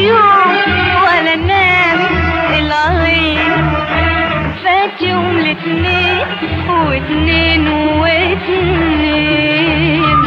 يوم ولا نامت العين فات يوم الاتنين واتنين واتنين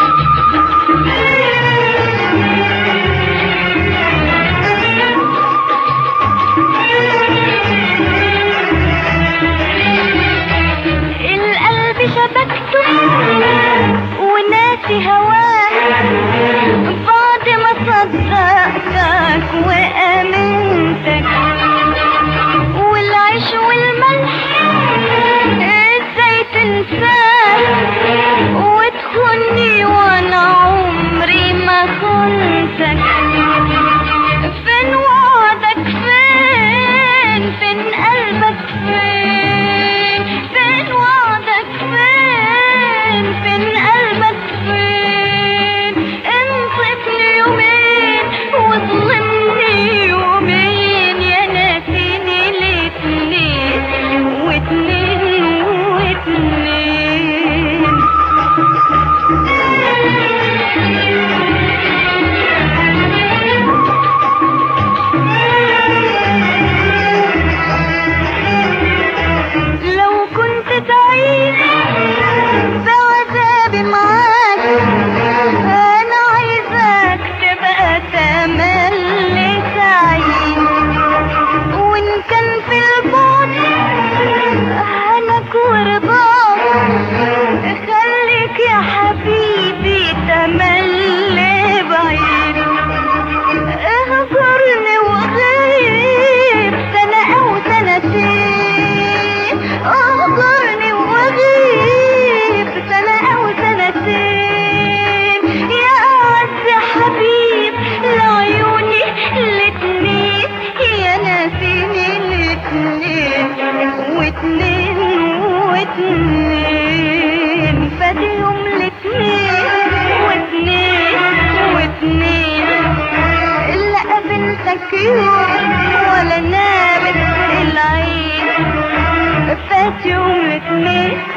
القلب شبكته وناسي هواك بعد ما صدقتك وامنتك والعيش والملح ازاي تنساك وتخوني وانا عمري ما خنتك فين وعدك فين فين قلبك فين فين وعدك فين فين قلبك فين انصفني يومين وظلمني يومين يا ناسيني الاتنين واتنين واتنين لو كنت تعيش بعذابي معاك انا عايزاك تبقى تملي سعيد وان كان في البعد هناك ورضاك خليك يا حبيبي تملي بعيد اهجرني وغيب سنة او سنتين اهجرني وغيب سنة او سنتين يا اعز حبيب لعيوني الاتنين يا ناسيني الاتنين واتنين واتنين فادي يوم الاتنين واتنين واتنين إلا قابلتك يوم ولا نامت العين فات يوم الاتنين